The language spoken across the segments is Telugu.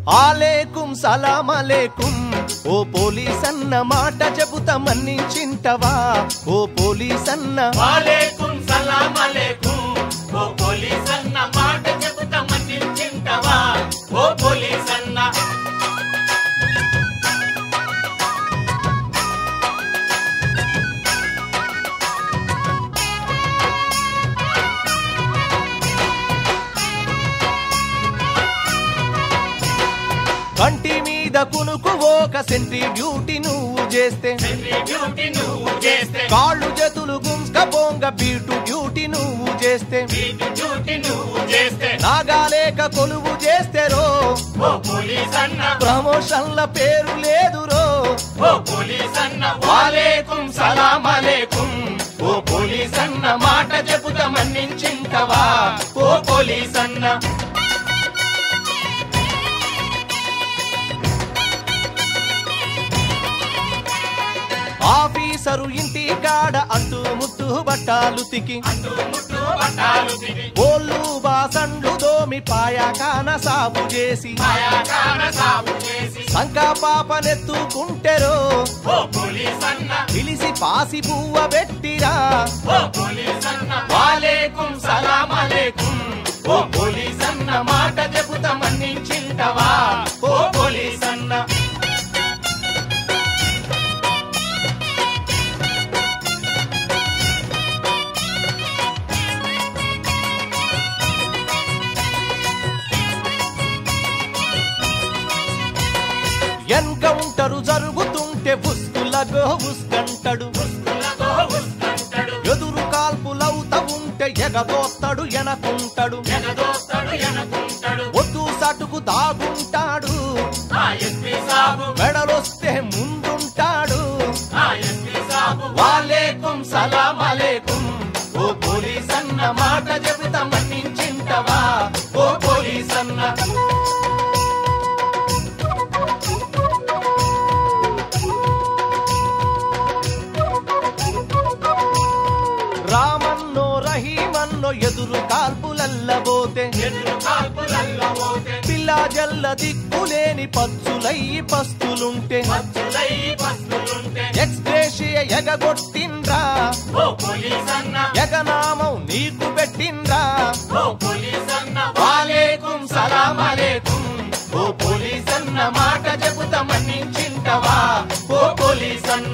ఆలేకుం సలాం అలేకుం ఓ పోలీస్ అన్న మాట చెబుతా మన్నించింటవా ఓ పోలీస్ అన్న వాలేకుం సలాం అలేకుం ఓ పోలీస్ అన్న మాట చెబుతా మన్నించింటవా ఓ పోలీస్ అన్న కంటి మీద కునుకు ఒక సెంట్రీ డ్యూటీ నువ్వు చేస్తే సెంట్రీ డ్యూటీ నువ్వు చేస్తే కాళ్ళు చేతులు గుంస్క బొంగ బీటు డ్యూటీ నువ్వు చేస్తే బీట్ డ్యూటీ నువ్వు చేస్తే నాగాలేక కొలువు చేస్తే రో ఓ పోలీస్ అన్న ప్రమోషన్ల పేరు లేదు రో ఓ పోలీస్ అన్న వాలేకుం సలాం అలేకుం ఓ పోలీస్ అన్న మాట చెబుతా మన్నించింటవా ఓ పోలీస్ అన్న ఆఫీసరు ఇంటి కాడ అంటూ ముట్టు బట్టాలు తికి అంటూ ముట్టు పట్టాలు తిరిగి ఓళ్ళు బాసండ్లు దోమి పాయాకాన సాగు చేసి మాయాకార సాగు చేసి సంకా పాపనెత్తుకుంటెరో ఓ పోలీస్ అన్న పిలిసి పాసి పువ్వ పెట్టిరా ఓ పోలీస్ అన్న వాలేకుం సలాం అలేకుం ఓ పోలీస్ అన్న మాట చెబుతా మన్నించింటవా ఓ పోలీస్ అన్న ఎన్కౌంటరు జరుగుతుంటే ఉస్కులగో ఉస్కంటడు పుస్తులతో ఉస్కంటాడు ఎదురు కాల్పులవుత ఉంటే ఎగదోస్తాడు ఎనకుంటాడు ఎగదోస్తాడు ఎనకుంటాడు ఒడ్డు సటుకు దాగుంటాడు ఆ ఎస్పీ సాబు మెడలొస్తే ముందుంటాడు ఆ ఎస్పీ సాబు వాలేకుం సలాం అలేకుం ఓ పోలీస్ అన్న మాట చెబుతా మన్నించింటవా ఓ పోలీస్ అన్న రామన్నో రహీమన్నో ఎదురు కాల్పులల్లబోతే ఎదురు కాల్పులల్ల పోతే పిల్లా జల్ల దిక్కులేని పచ్చులయ్యి పస్తులుంటే మచ్చులై పస్తులుంటే ఎక్స్ప్రేషియ ఎగగొట్టిండ్రా ఓ పోలీస్ అన్న ఎగనామం నీకు పెట్టిండ్రా ఓ పోలీస్ అన్న వాలేకుం సలాం అలేకుం ఓ పోలీస్ అన్న మాట చెబుతా మన్నించింటవా ఓ పోలీస్ అన్న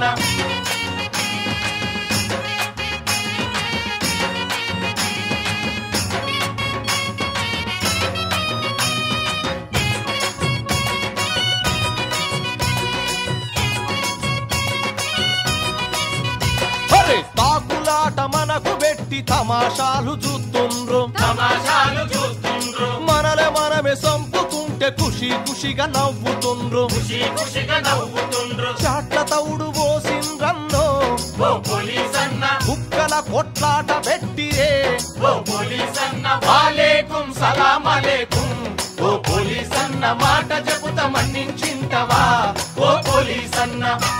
అరే తాకులాట మనకు పెట్టి తమాషాలు చూస్తుండ్రు తమాషాలు చూస్తుండ్రు మనలే మనమే సంపుకుంటే ఖుషి ఖుషిగా నవ్వుతుండ్రు ఖుషి ఖుషిగా నవ్వుతుండ్రు చాట్ల తౌడు పోసిండ్రన్నో ఓ పోలీస్ అన్న కుక్కల కొట్లాట పెట్టిరే ఓ పోలీస్ అన్న వాలేకుం సలాం అలేకుం ఓ పోలీస్ అన్న మాట చెబుతా మన్నించింటవా ఓ పోలీస్ అన్న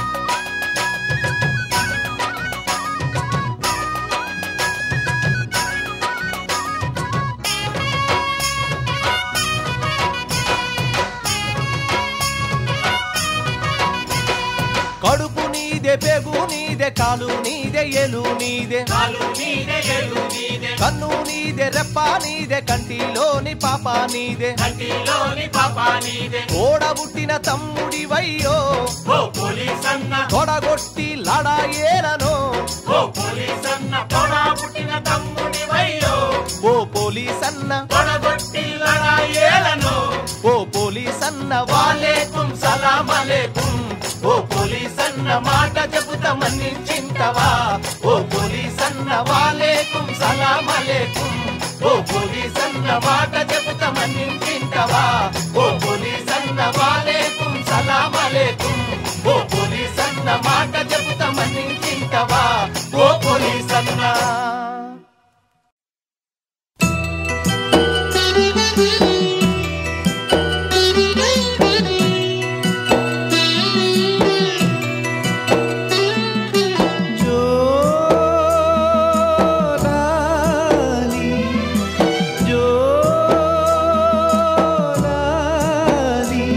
కడుపు నీదే పెగు నీదే కాలు నీదే ఎలు నీదే కాలు నీదే ఎలు నీదే కన్ను నీదే రెప్ప నీదే కంటిలోని పాప నీదే కంటిలోని పాపా నీదే తోడబుట్టిన తమ్ముడి వయ్యో ఓ పోలీస్ అన్న తొడగొట్టి లడాయేలను ఓ పోలీస్ అన్న పొడా పుట్టిన తమ్ముడి వయ్యో ఓ పోలీస్ అన్న పొడగొట్టి లడాయేలను ఓ పోలీస్ అన్న వాలేకుం సలాం అలేకుం ఓ పోలీస్ అన్న మాట చెబుతా మన్నించింటవా ఓ పోలీస్ అన్న వాలేకుం సలాం అలేకుం ఓ పోలీస్ అన్న మాట చెబుతా మన్నించింటవా ఓ పోలీస్ అన్న వాలేకుం సలాం అలేకుం ఓ పోలీస్ అన్న మాట చెబుతా మన్నించింటవా ఓ పోలీస్ అన్న జోలాలి జోలాలి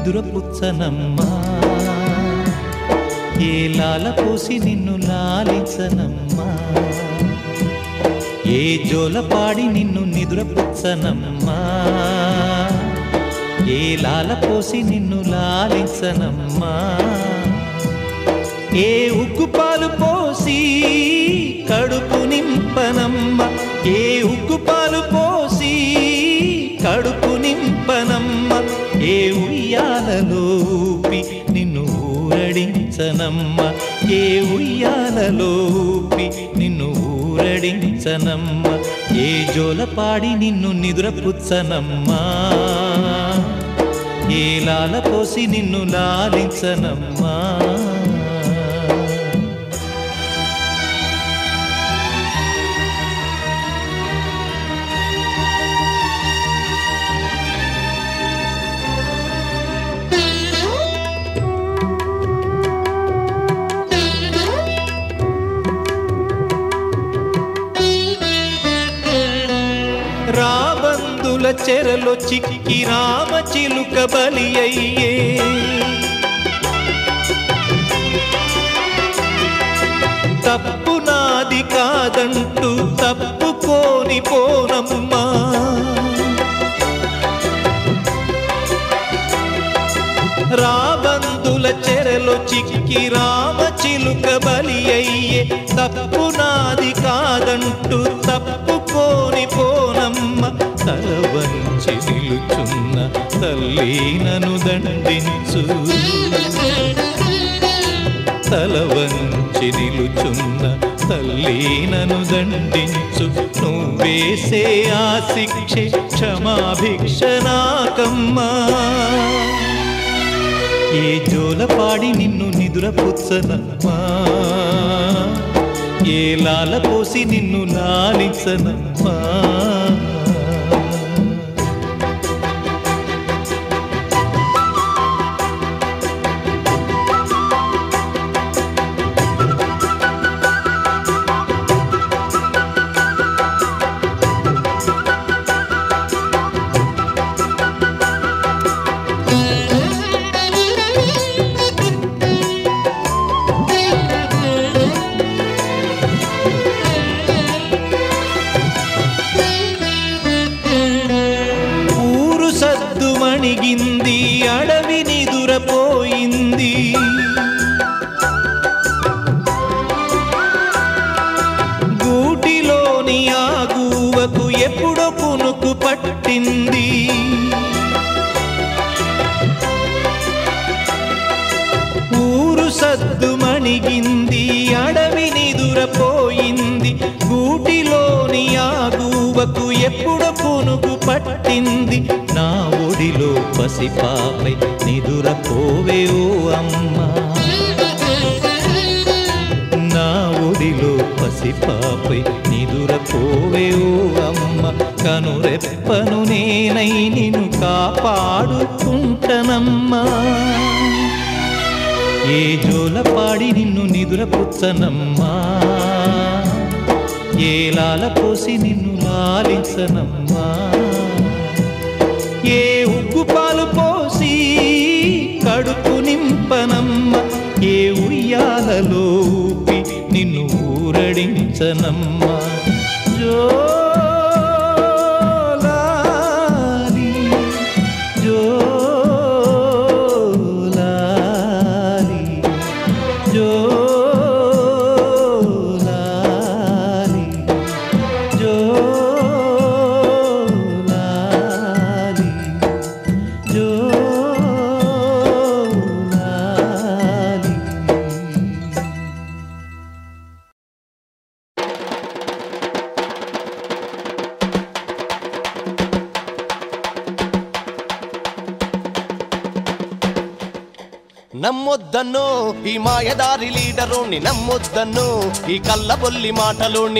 నిదురపుచ్చనమ్మా ఏ లాల పోసి నిన్ను లాలించనమ్మా ఏ జోలపాడి నిన్ను నిదురపుచ్చనమ్మా ఏ లాల పోసి నిన్ను లాలించనమ్మా ఏ ఉక్కు పాలు పోసి కడుపు నింపనమ్మ ఏ ఉక్కు పాలు పోసి కడుపు నింపనమ్మ ఏ ఉయ్యాలలో ఊపి నిన్ను ఊరడించనమ్మ ఏ ఉయ్యాలలో ఊపి నిన్ను ఊరడించనమ్మ ఏ జోలపాడి నిన్ను నిదురపుచ్చనమ్మా ఏ లాల పోసి నిన్ను లాలించనమ్మా రాబందుల చెరలో చిక్కి రామ చిలుక బలి అయ్యే తప్పు నాది కాదంటూ తప్పుకోని పోనమ్మా రాబందుల చెరలో చిక్కి రామ చిలుక బలి అయ్యే తప్పు నాది కాదంటూ తప్పుకోని పోనమ్మ తల వంచి నిలుచున్న తల్లి నను దండించు తల వంచి నిలుచున్న తల్లి నను దండించు నువ్వేసే ఆ శిక్షే క్షమాభిక్ష నాకమ్మా ఏ జోలపాడి నిన్ను నిదురపుచ్చనమ్మా ఏ లాల పోసి నిన్ను లాలించనమ్మా ఊరు సద్దు మణిగింది అడవి నిదురపోయింది గూటిలోని ఆ గూవకు ఎప్పుడో పునుకు పట్టింది ఊరు సద్దు మణిగింది అడవి నిదురపోయింది గూటిలోని ఆ గూవకు ఎప్పుడు పునుగు పట్టింది నా ఒడిలో పసిపాపై నిదురపోవే ఓ అమ్మా నా ఒడిలో పసిపాపై నిదురపోవే ఓ అమ్మ కనురెప్పను నేనై నిన్ను కాపాడుకుంటనమ్మా ఏ జోలపాడి నిన్ను నిదురపుచ్చనమ్మా ఏ లాల పోసి నిన్ను లాలించనమ్మా ఏ ఉగ్గు పాలు పోసి కడుపు నింపనమ్మ ఏ ఉయ్యాలలో ఊపి నిన్ను ఊరడించనమ్మా జోలాలి జోలాలి జోలాలి జోలాలి జోలాలి నమ్మొద్దన్నో ఈ మాయదారి లీడరుని నమ్మొద్దన్నో ఈ కళ్ళబొల్లి మాటలోని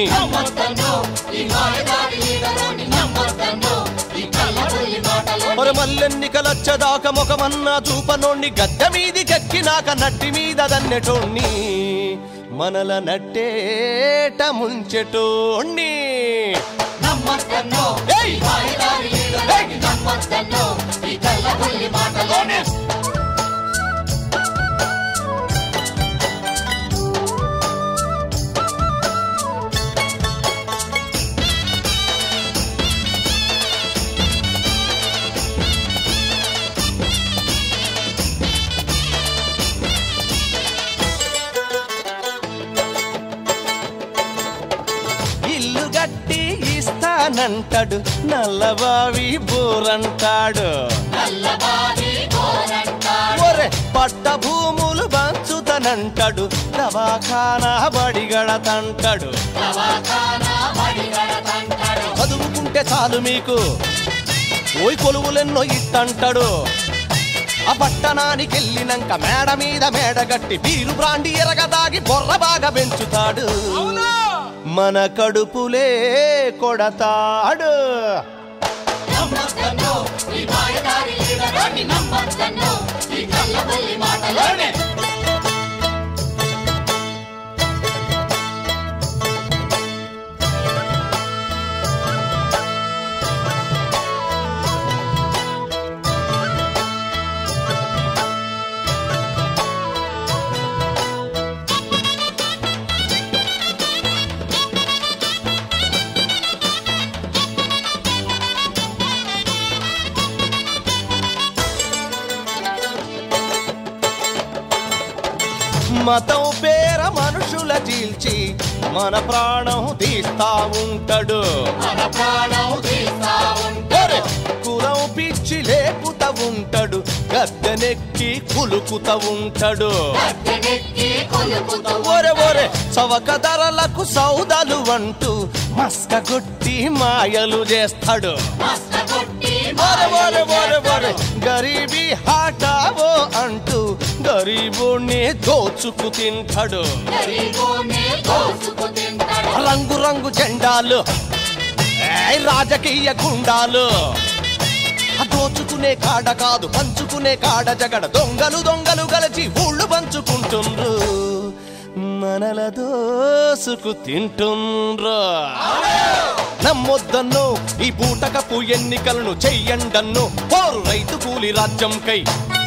మరి మల్లెన్నికలచ్చదాక ముఖమన్నా చూపనోణ్ణి గద్దె మీది చెక్కినాక నట్టి మీద దన్నెటోణ్ణి మనల నట్టేట ముంచెటోణ్ణి ఏయ్! ఏయ్! కడతానంటాడు నల్లబావి బోరంటాడు నల్లబావి గోరంటాడు ఒరే పట్ట భూములు పంచుతానంటాడు దవాఖానా బడిగడతంటాడు దవాఖానా బడిగడతంటాడు చదువుకుంటే చాలు మీకు ఓయ్ కొలువులెన్నో ఇట్టంటాడు ఆ పట్టణానికి వెళ్ళినాక మేడ మీద మేడ గట్టి బీరు బ్రాండి ఎరగదాగి బొర్ర బాగా పెంచుతాడు మన కడుపులే కొడతాడు నమ్మద్దన్నో ఈ మాయదారి లీడరాన్ని నమ్మద్దన్నో ఈ కళ్ళబల్లి మాటలోనే మతం పేర మనుషుల చీల్చి మన ప్రాణం తీస్తా ఉంటాడు మన ప్రాణం తీస్తా ఒరే, ఉంటాడు కులం పిచ్చి లేపుతా ఉంటాడు గద్దెనెక్కి కులుకుతా ఉంటాడు గద్దెనెక్కి కొలుపుతూ ఒరే ఒరే చవక ధరలకు సౌదాలు అంటూ మస్క కొట్టి మాయలు చేస్తాడు మస్త కొట్టి ఒరే ఒరే ఒరే ఒరే మాయలు గరీబీ హాటావో అంటూ గరీబుణ్ణి దోచుకు తింటాడు గరీబోనే దోసుకు తింటాడు రంగు రంగు జెండాలు ఏయ్ రాజకీయ గుండాలు ఆ దోచుకునే కాడ కాదు పంచుకునే కాడ జగడ దొంగలు దొంగలు గలచి ఊళ్ళు పంచుకుంటుండ్రు మనల దోసుకు తింటుండ్రు నమ్మొద్దన్ను ఈ బూటకపు ఎన్నికలను చెయ్యండన్ను పోరు రైతు కూలి రాజ్యంకై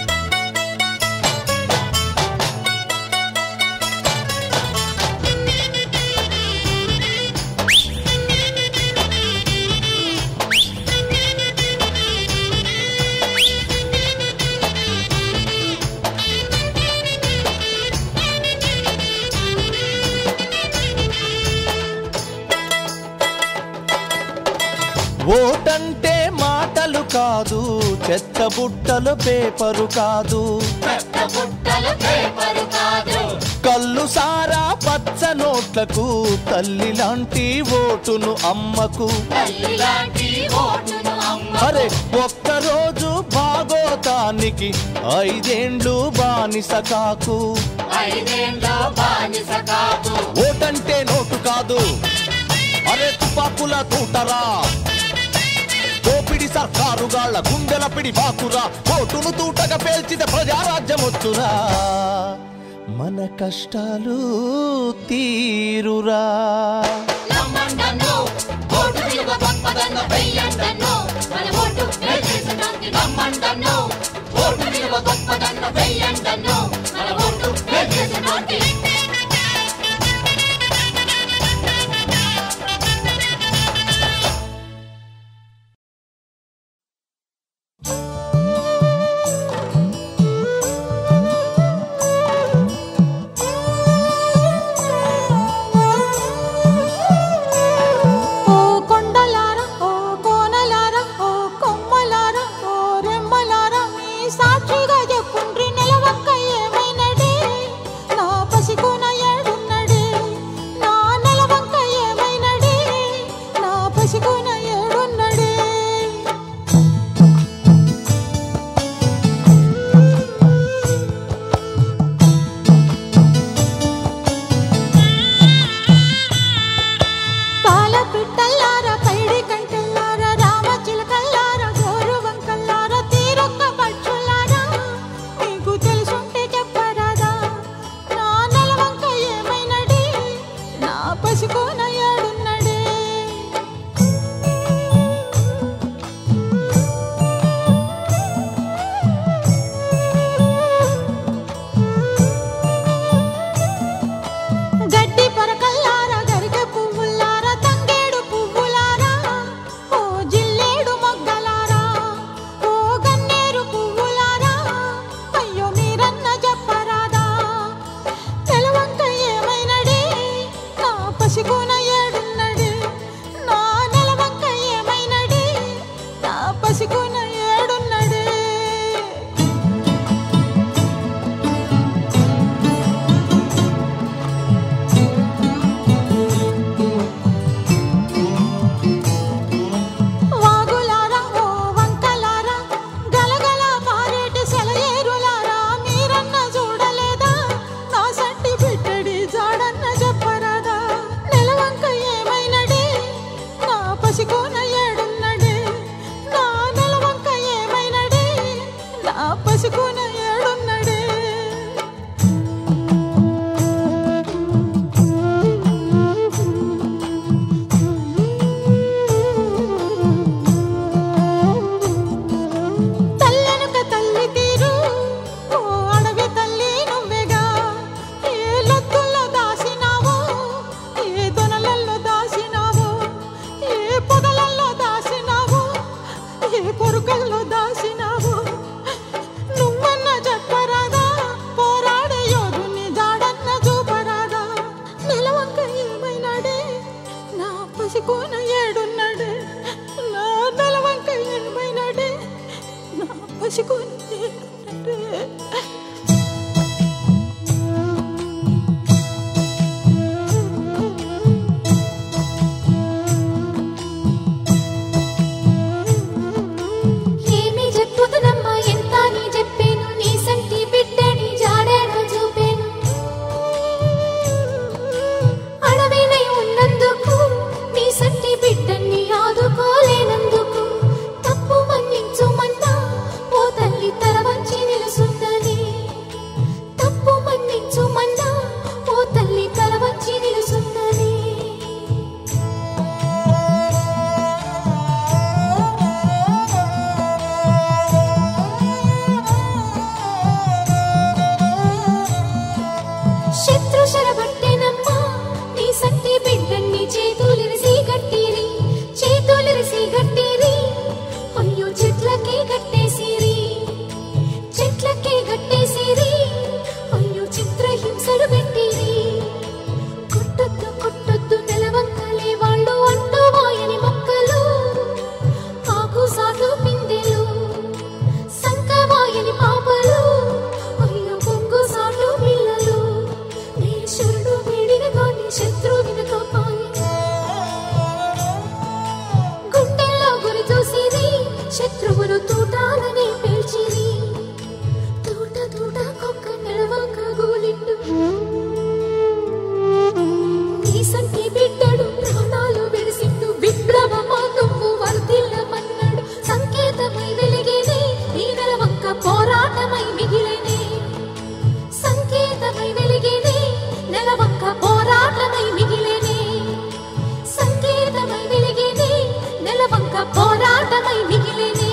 ఓటంటే మాటలు కాదు చెత్త బుట్టలు పేపరు కాదు చెత్త బుట్టలు పేపరు కాదు కళ్ళు సారా పచ్చ నోట్లకు తల్లి లాంటి ఓటును అమ్మకు తల్లి లాంటి ఓటును అమ్మ అరే ఒక్కరోజు భాగోతానికి ఐదేండ్లు బానిస కాకు ఐదేండ్లో బానిస కాదు ఓటంటే నోటు కాదు అరే తుపాకుల తూటరా దోపిడి సర్కారుగాళ్ళ గుండెల పిడి బాకురా ఓటును తూటగా పేల్చితే ప్రజారాజ్యం వచ్చురా మన కష్టాలు తీరురా నమ్మండన్నో ఓటు విలువ గొప్పదన్న వెయ్యండన్నో మన ఓటు వేసేసడానికి నమ్మండన్నో ఓటు విలువ గొప్పదన్న వెయ్యండన్నో మన ఓటు వేసేసడానికి ఓ కొండలార ఓ కోనలార ఓ కొమ్మలార ఓ రెమ్మలార మీ సాక్షిగా చెప్పుండ్రి నిలవక్క ఏమైనడే నా పసికోన ఏడున్నడే నా నిలవక్క ఏమైనడే నా పసికోన ఏడున్నడే పాల పిట్టల్లార పైడి కంటల్లార రామ చిలకల్లార గోరు వంకల్లార తీరొక్క పక్షుల్లారా మీకు తెలుసుంటే చెప్పరాదా నా నెలవంక ఏమైనడే నా పసికోన ఏడున్నడే చచ్చిపోయింది ఏమి చెప్పుదనమ్మా ఎంత నీ చెప్పేను నీ సంటి బిడ్డని జాడేను చూపేను అడవినై ఉన్నందుకు నీ సంటి బిడ్డని ఆదుకోలేనందుకు తప్పు మన్నించుమన్నా ఓ తల్లి తల వంచి నిలుసున్నది తప్పు మన్నించుమన్నా ఓ తల్లి తల వంచి నిలుసున్నది శత్రు శరబట్టెనమ్మా నీ సంటి బిడ్డన్ని చేతులిరిసి గట్టిరి చేతులిరిసి గట్టిరి అయ్యో చెట్లకే గట్టేసిరి చెట్లకే గట్టేసిరి అయ్యో చిత్రహింసలు పెట్టిరి కొట్టొద్దు కొట్టొద్దు నెలవంకలే వాళ్ళు అంటూ వాయని మొక్కలు ఆకు సాటు పిందెలు సంకవాయని పాపలు అయ్యో పొంగు సాటు పిల్లలు నీ శరణు వీడిన గాని శత్రు వినకపోయి గుండెల్లో గురి చూసిరి శత్రువులు తూటాలనే పేల్చిరి తూట తూట కుక్క నిలవంక గూలిండు నీ సంటి బిడ్డడు ప్రాణాలు విడిసిండు విప్లవమా నువ్వు వర్ధిల్లమన్నాడు సంకేతమై వెలిగేనే నీ నెలవంక పోరాటమై మిగిలేనే సంకేతమై వెలిగేనే నెలవంక పోరాటమై మిగిలేనే సంకేతమై వెలిగేనే నెలవంక పోరాటమై మిగిలేనే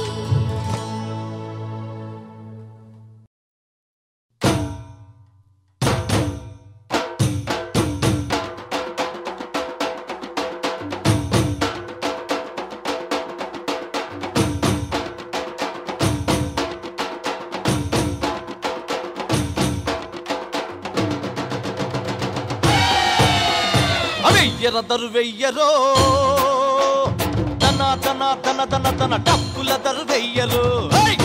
అవెయ్యర దరువెయ్యరో తన తన తన తన తన డప్పుల దరువెయ్యరు హై!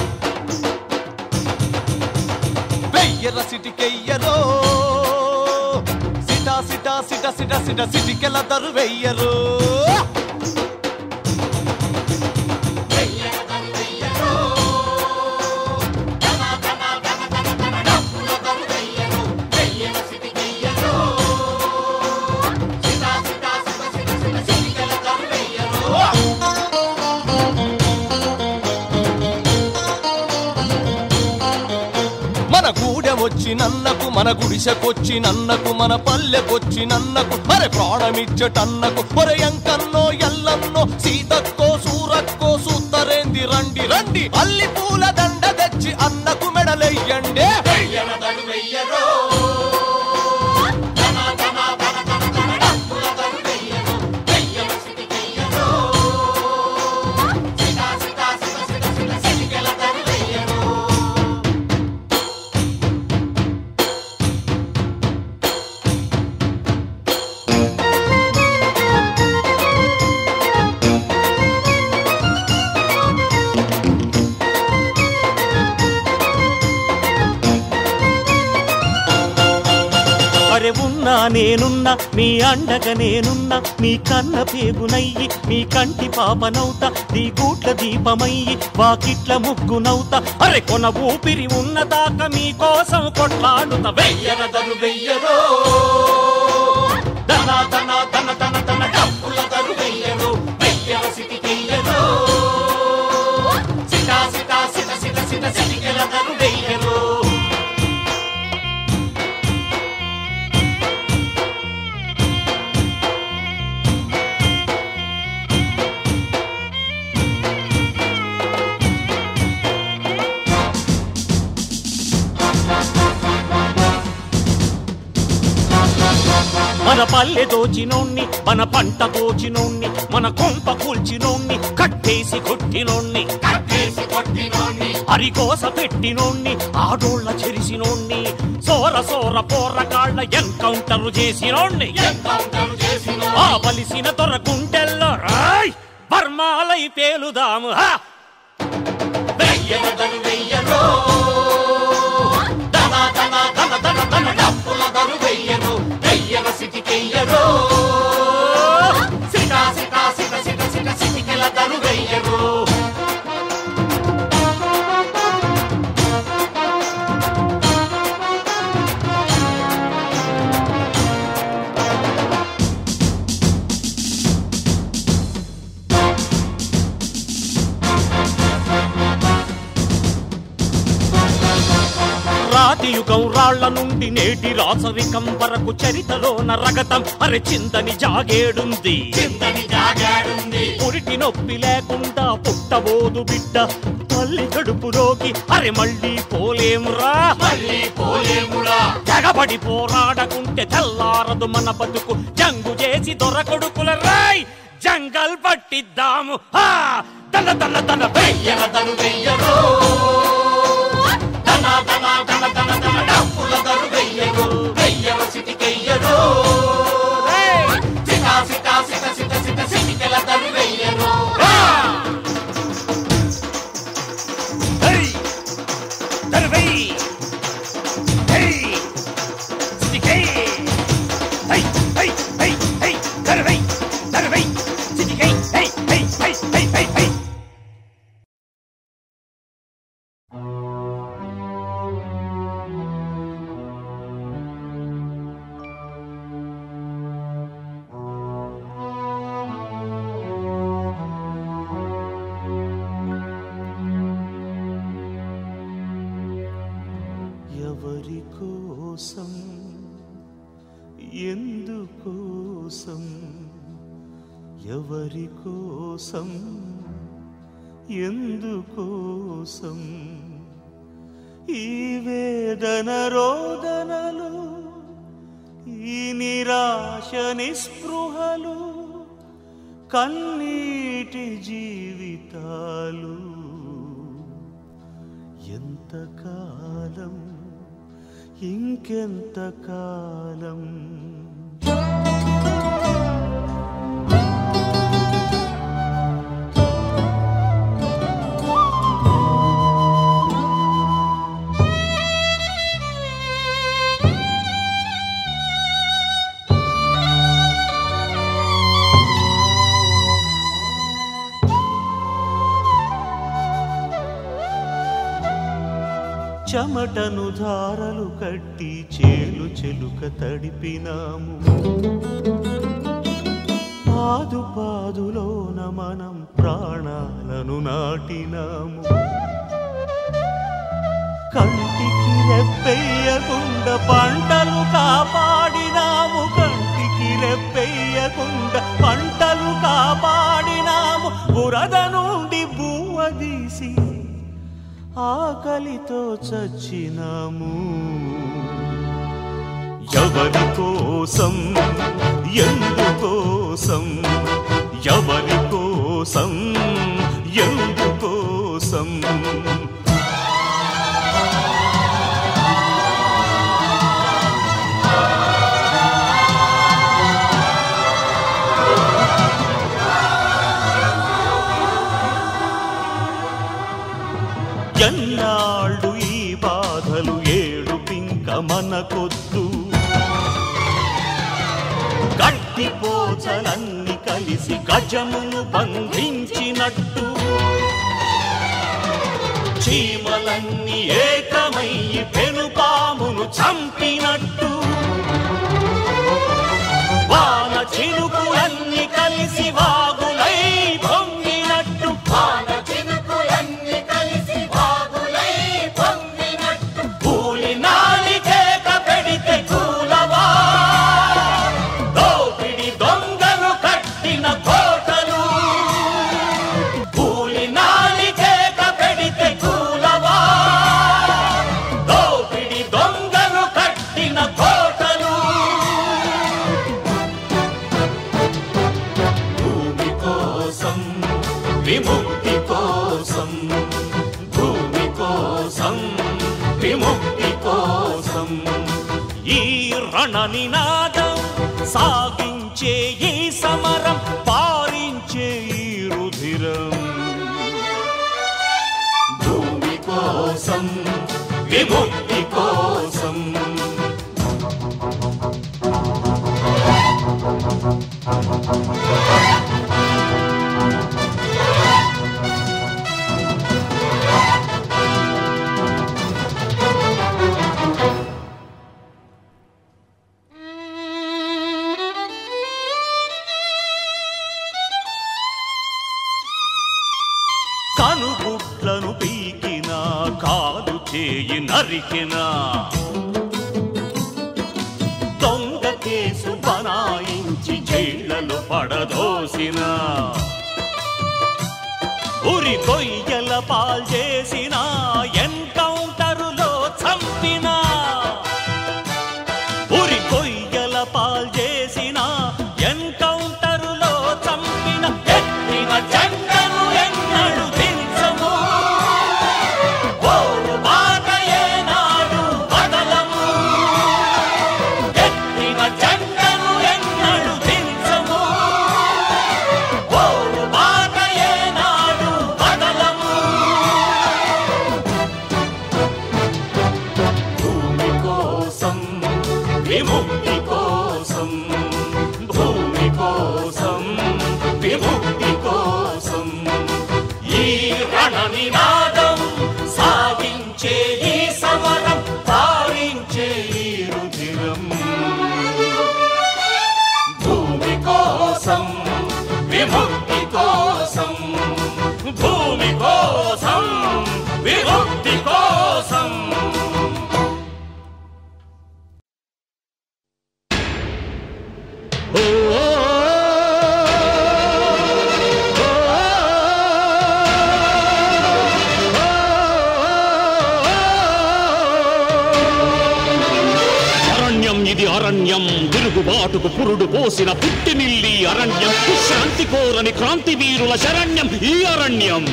వెయ్యర సిటికెయ్యరో సిట సిట సిట సిట సిట సిటికెల దరువెయ్యరు మన గూడెమొచ్చి నన్నకు మన గుడిసెకొచ్చి నన్నకు మన పల్లెకొచ్చి నన్నకు మరి ప్రాణమిచ్చటన్నకు ఒరే ఎంకన్నో ఎల్లన్నో సీతక్కో సూరక్కో సూత్తరేంది రండి రండి అల్లి పూల దండ తెచ్చి అన్నకు మెడలెయ్యండి అరే ఉన్నా నేనున్నా మీ అండగా నేనున్నా మీ కన్న పేగునయ్యి మీ కంటి పాపనవుతా నీ గూట్ల దీపమయ్యి వాకిట్ల ముగ్గునవుతా అరే కొన ఊపిరి ఉన్నదాకా మీ కోసం కొట్లాడుత వెయ్యరదరు వెయ్యరో దన దన దన దన దన డప్పుల దరు వెయ్యరు వెయ్యర సిటికెయ్యరు సిట సిట సిట సిట సిట సిటికెల దరు వెయ్యరు మన పల్లె దోచినోణ్ణి మన పంట దోచినోణ్ణి మన కొంప కూల్చినోణ్ణి కట్టేసి కొట్టినోణ్ణి కట్టేసి కొట్టినోణ్ణి అరికోస పెట్టినోణ్ణి ఆడోళ్ళ చెరిసినోణ్ణి సోర సోర పోరగాళ్ళ ఎన్కౌంటర్ చేసినోణ్ణి ఆ బలిసిన దొర గుండెల్లో రాయ్ బర్మాలై పేలుదాము హా! వెయ్య వెయ్యన దరు వెయ్యరో దన దన దన దన దన డప్పుల దరు వెయ్యరు వెయ్యన సిటికెయ్యరో సిట సిట సిట సిట సిట సిటికెల దరు వెయ్యరు రాతి యుగం రాళ్ల నుండి నేటి రాసరికం వరకు చరితలోన రగతం అరె చిందని జాగేడుంది చింతని జాగాడుంది పురిటి నొప్పి లేకుండా పుట్టబోదు బిడ్డ తల్లి కడుపులోకి అరె మళ్ళీ పోలేమురా మళ్ళీ పోలేమురా తెగబడి పోరాడకుంటే తెల్లారదు మన బతుకు జంగు చేసి దొరకొడుకుల రాయ్ జంగల్ పట్టిద్దాము ఆ! దన దన దన వెయ్య వెయ్యన దరు వెయ్యరో దన దన దన దన దన డప్పుల దరు వెయ్యరు వెయ్యన సిటికెయ్యరో సిట సిట సిట సిట సిట సిటికెల దరు వెయ్యరు Hey! Tervei! Hey! Stickei! Hey! Hey! Hey! Hey! Tervei! Tervei! Stickei! Hey! Hey! Hey! Hey! Hey! Hey! ఎవరి కోసం ఎందుకోసం ఎవరి కోసం ఎందుకోసం ఈ వేదన రోదనలు ఈ నిరాశ నిస్పృహలు కన్నీటి జీవితాలు ఎంతకాలం ఇంకెంతకాలం చెమటను ధారలు కట్టి చేలు చెలుక తడిపినాము పాదు పాదులోన మనం ప్రాణాలను నాటినాము కంటికి రెప్పెయ్యకుండా పంటలు కాపాడినాము కంటికి రెప్పెయ్యకుండా పంటలు కాపాడినాము బురద నుండి బువ్వ తీసి ఆకలితో చచ్చినాము ఎవరి కోసం ఎందుకోసం ఎవరి కోసం ఎందుకోసం ఎన్నాళ్ళు ఈ బాధలు ఏడు పింక మనకొద్దు గట్టి పోచలన్నీ కలిసి గజమును బంధించినట్టు చీమలన్నీ ఏకమయ్యి పెనుపామును చంపినట్టు వాన చినుకులన్నీ కలిసి వాగులై పొంగినట్టు వాన చినుకులన్నీ కలిసి వాగులై పొంగినట్టు కూలి నాలి కేక పెడితే కూలవా దోపిడి దొంగలు కట్టిన కోటలు కూలి నాలి కేక పెడితే కూలవా దోపిడి దొంగలు కట్టిన కోటలు భూమి కోసం విముక్తి కోసం భూమి కోసం విముక్తి కోసం ఈ రణ నినాదం సాగించే ఈ సమరం పారించే ఈ రుధిరం భూమి విముక్తి కోసం కనుగుడ్లను పీకినా కాదు చేయి నరికినా దొంగ కేసు బనాయించి జైళ్లలో పడదోసిన ఉరి కొయ్యల పాల్చేసిన ఎన్కౌంటరులో చంపిన ఉరి కొయ్యల పాల్చేసిన ఎన్కౌంటరులో చంపిన ఎత్తిన జెండను ఎన్నడు దించము ఓరు బాట ఏనాడు బదలము ఎత్తిన జెండను ఎన్నడు దించము ఓరు బాట ఏనాడు బదలము భూమి కోసం విముక్తి కోసం భూమి కోసం విముక్తి కోసం ఈ రణ నినాదం సాగించే ఈ సమరం పారించే ఈ రుధిరం భూమి కోసం విముక్తి కోసం భూమి కోసం విముక్తి కోసం అరణ్యం ఇది అరణ్యం తిరుగుబాటుకు పురుడు పోసిన పుట్టినిల్లి అరణ్యం శాంతి కోరని క్రాంతి వీరుల శరణ్యం ఈ అరణ్యం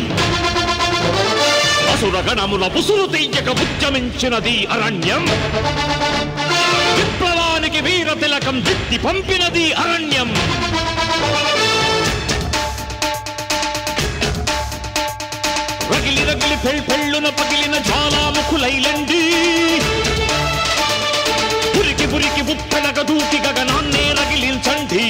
అసుర గణముల పుసులు తెయ్యక ఉద్యమించినది అరణ్యం విప్లవానికి వీర తిలకం దిద్ది పంపినది అరణ్యం రగిలి రగిలి పెళ్ పెళ్ళున పగిలిన జ్వాలాముఖులైలండి పురికి పురికి ఉప్పెనక దూకి గగనాన్నే రగిలించండి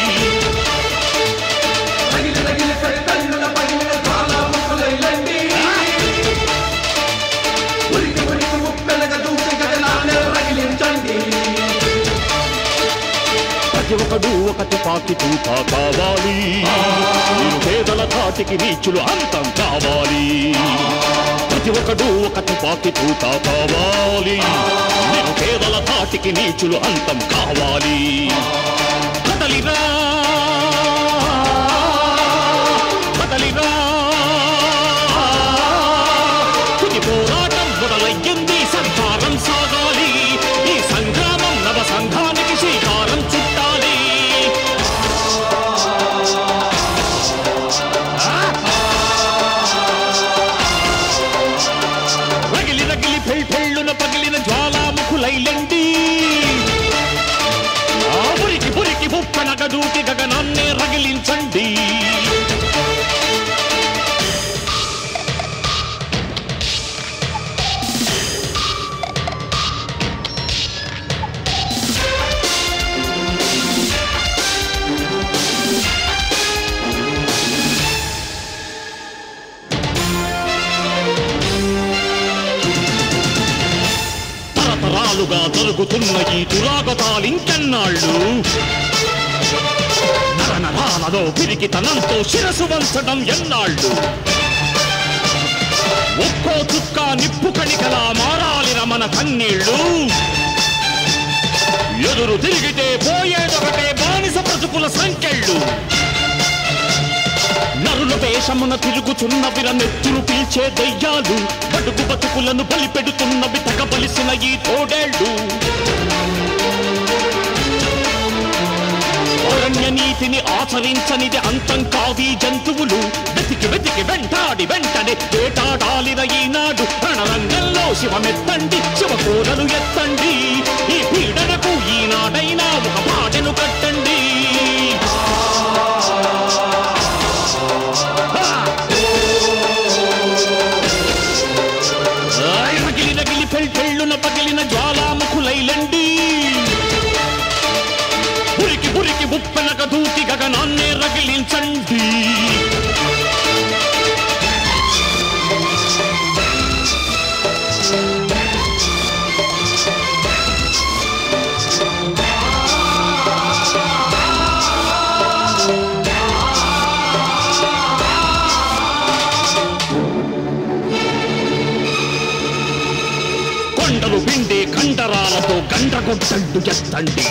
ప్రతి ఒక్కడు ఒక తుపాకి తూపా కావాలి మీరు పేదల తాటికి నీచులు అంతం కావాలి ప్రతి ఒక్కడు ఒక తుపాకి తూపా కావాలి మీరు పేదల తాటికి నీచులు అంతం కావాలి కదలిరా కదలిరా తుది పోరాటం మొదలయ్యింది సంహారం సాగాలి ఈ సంగ్రామం నవ సంఘానికి శ్రీకారం చుట్టాలి రగిలి రగిలి పెళ్ పెళ్ళున పగిలిన జ్వాలాముఖులైలండి ఆ పురికి పురికి ఉప్పనగ దూకి గగనాన్నే రగిలించండి తరతరాలుగా జరుగుతున్న ఈ దురాగతాలు ఇంకెన్నాళ్ళు నరనరాలలో పిరికితనంతో శిరసు వంచడం ఎన్నాళ్ళు ఒక్కో చుక్క నిప్పు కణికలా మారాలిన మన కన్నీళ్ళు ఎదురు తిరిగితే పోయేదొకటే బానిస బ్రతుకుల సంకెళ్ళు నరుల వేషమున తిరుగుచున్న విర నెత్తురు పీల్చే దయ్యాలు బడుగు బతుకులను బలిపెడుతున్నవి తగబలిసిన ఈ తోడేళ్ళు అరణ్య నీతిని ఆచరించనిది అంతం కావి జంతువులు వెతికి వెతికి వెంటాడి వెంటనే వేటాడాలిన ఈనాడు రణరంగంలో శివమెత్తండి శివకోరలు ఎత్తండి ఈ పీడనకు ఈనాడైనా ఒక పాటను కట్టండి ఆయ్ రగిలి రగిలి పెళ్ గదలతో గండ్రగొడ్డండు ఎత్తండి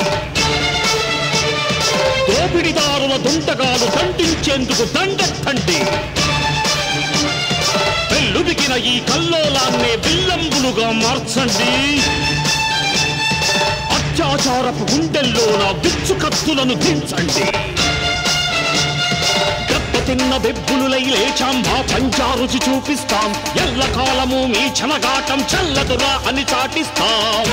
దోపిడిదారుల దుంటగాలు దండించేందుకు దండెత్తండి పెళ్ళుబికిన ఈ కల్లోలాన్నే విల్లంబులుగా మార్చండి అత్యాచారపు గుండెల్లో నా బిచ్చు కత్తులను దించండి దెబ్బతిన్న బెబ్బులులై లేచాం మా పంచారుచి చూపిస్తాం ఎల్లకాలము మీ చెలగాటం చల్లదురా అని చాటిస్తాం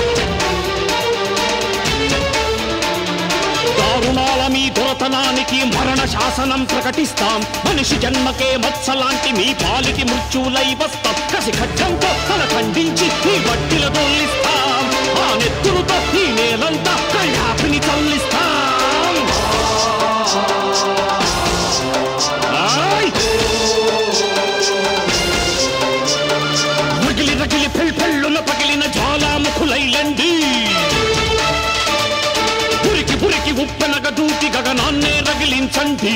దారుణాల మీ దొరతనానికి మరణ శాసనం ప్రకటిస్తాం మనిషి జన్మకే మత్సలాంటి మీ పాలిటి మృత్యువులై వస్తాం కసి ఖడ్డంతో తల ఖండించి మీ వడ్డిల దొల్లిస్తాం ఆ నెత్తులతో ఈ నేలంతా కళ్ళాపిని చల్లిస్తాం ఆయ్! రగిలి రగిలి పెళ్ పెళ్ళున పగిలిన జ్వాలాముఖులైలండి పురికి పురికి ఉప్పెనగ దూకి గగనాన్నే రగిలించండి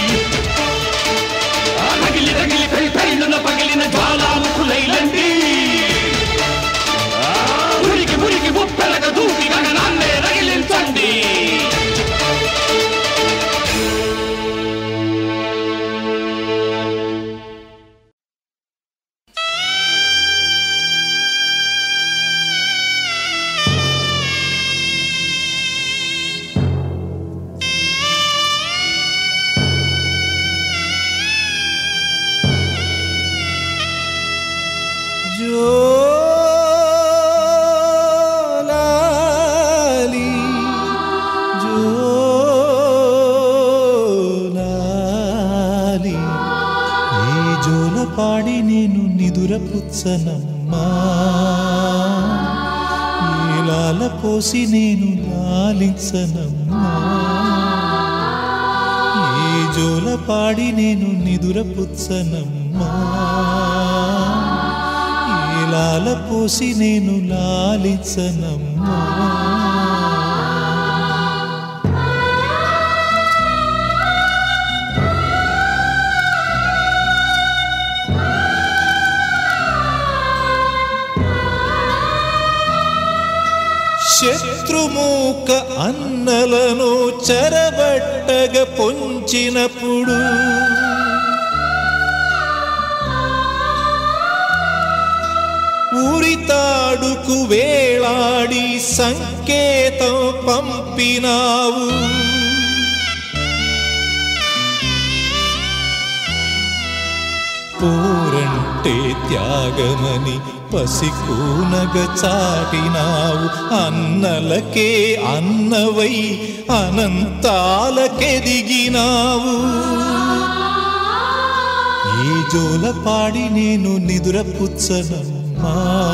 ఆ రగిలి రగిలి పెళ్ పెళ్ళున పగిలిన జ్వాలాముఖులైలండి ఆ పురికి పురికి ఉప్పెనగ దూకి గగనాన్నే రగిలించండి జోలాలి జోలాలి ఈ జోల పాడి నేను నిదుర పుచ్చనమ్మా ఈ లాల పోసి నేను లాలించనమ్మా ఈ జోల పాడి నేను నిదుర పుచ్చనమ్మా ఈ లాల పోసి నేను లాలించనమ్మా శత్రుమూక అన్నలను చెరబట్టగ పొంచినప్పుడు ఊరితాడుకు వేళాడి సంకేతం పంపినావు పోరంటే త్యాగమని పసికూనగ చాటినావు అన్నలకే అన్నవై అనంతాలకెదిగినావు ఈ జోల పాడి నేను నిదుర పుచ్చనమ్మా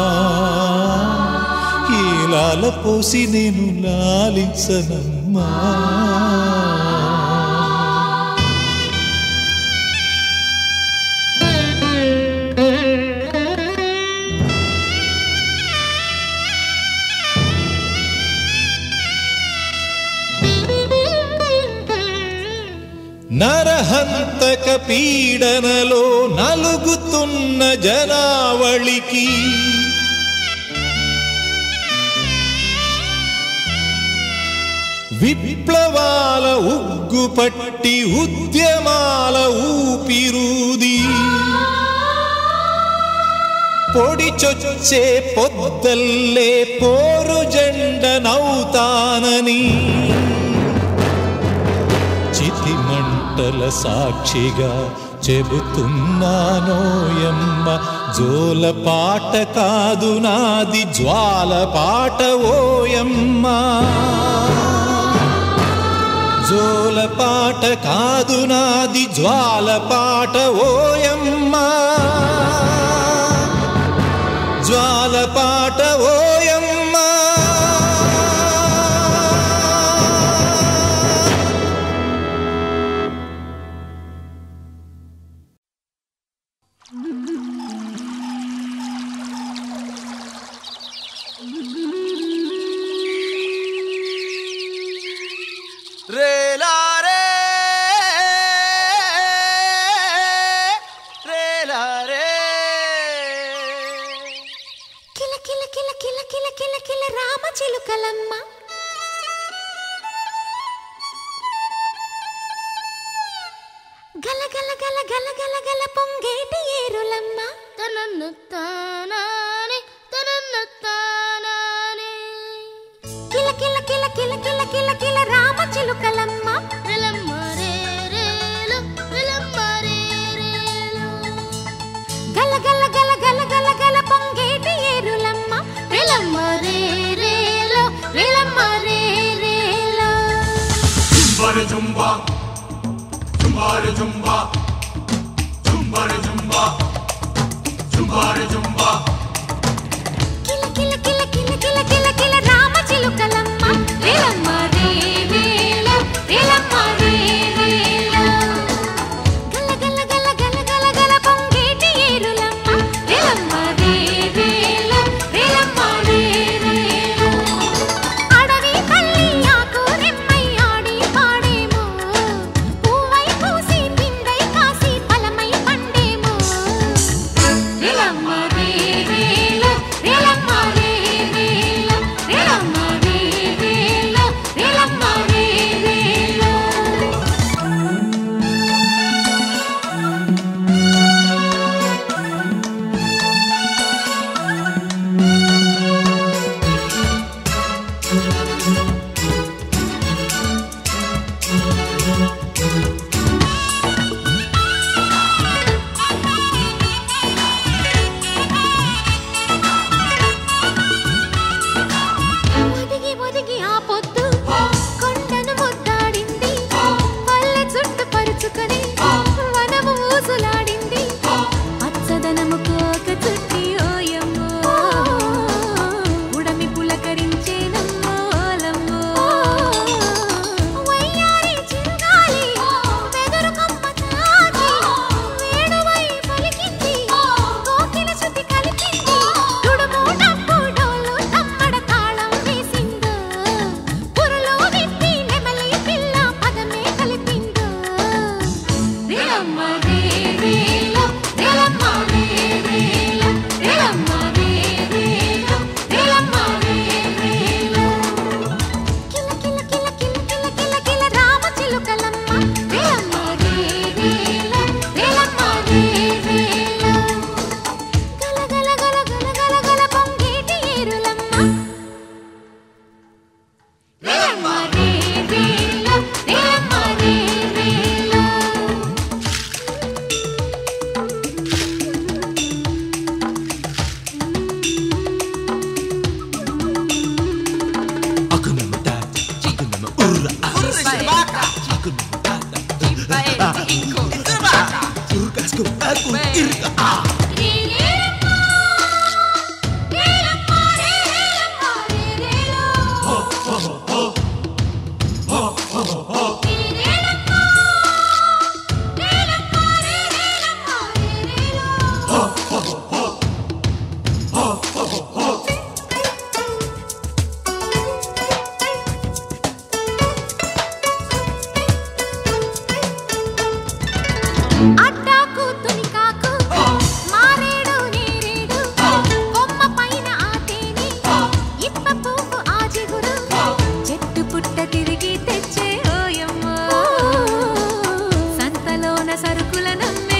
ఈ లాల పోసి నేను లాలించనమ్మా నరహంతక పీడనలో నలుగుతున్న జనావళికి విప్లవాల ఉగ్గు పట్టి ఉద్యమాల ఊపిరూది పొడి చొచ్చే పొద్దల్లే పోరు జెండ నౌతానని చితి మంటల సాక్షిగా చెబుతున్నానోయమ్మ జోల పాట కాదు నాది జ్వాల పాట ఓయమ్మ జోల పాట కాదు నాది జ్వాల పాట ఓయమ్మ జ్వాల పాట ఓయమ్మ రేలా రే రేలా రే చిలుకలమ్మ గల గల గల గల గల గల పొంగేటి ఏరులమ్మ తనన్ను తానాని తనన్ను తానాని కిల కిల కిల కిల కిల కిల కిల రామ చిలుకలమ్మ విలమ్మ రే రేలు విలమ్మ రే రేలు గల గల గల గల గల గల పొంగేటి ఏరులమ్మ విలమ్మ రే రేలో విలమ్మ రే రేలో జుంబరి జుంబా జుంబారి జుంబా జుంబరి జుంబా జుంబారి జుంబా కిల కిల కిల కిల కిల కిల కిల రామ చిలుకలమ్మ విలమ్మ రే రేలో విలమ్మ రే రేలో గల గల గల గల గల గల పొంగేటి ఏరులమ్మ విలమ్మ రే రేలో విలమ్మ రే రేలో అడవి తల్లి ఆకు రెమ్మై ఆడి పాడేమో పువ్వై పూసి పిందై కాసి ఫలమై పండేమో విలమ్మ రే రేలో విలమ్మ రే రేలో విలమ్మ రే రేలో విలమ్మ రే రేలో ఒదిగి ఒదిగి ఆ పొద్దు కొండను ముద్దాడింది పల్లె చుట్టు పరుచుకొని వనము ఊసులాడింది పచ్చదనము కోక చుట్టి ఓయమ్మో ఉడమి పులకరించేనమ్మో ఓలమ్మో వయ్యారి చిరుగాలి వెదరు కొమ్మ తాకి వేణువై పలికింది కోకిల శృతి కలిపింది తుడుము డప్పు డోలు తమ్మడ తాళం వేసిందో పురలో విప్పి నెమలి పిల్ల పదమే కలిపిందో రేలమ్మ రే రేలో రేలమ్మ రే రేలో రేలమ్మ రే రేలో రేలమ్మ రే రేలో కిల కిల కిల కిల కిల కిల కిల రామ చిలుకలమ్మ రేలమ్మ రే రేలో రేలమ్మ రే రేలో గల గల గల గల గల గల పొంగేటి ఏరులమ్మ రేలమ్మ రే రేలో రేలమ్మ రే రేలో అడ్డాకు తునికాకు మారేడు నేరేడు కొమ్మ పైన ఆతేని ఇప్ప పువ్వు ఆ జిగురు చెట్టు పుట్ట తిరిగి తెచ్చే ఓయమ్మ సంతలోన సరుకుల నమ్మే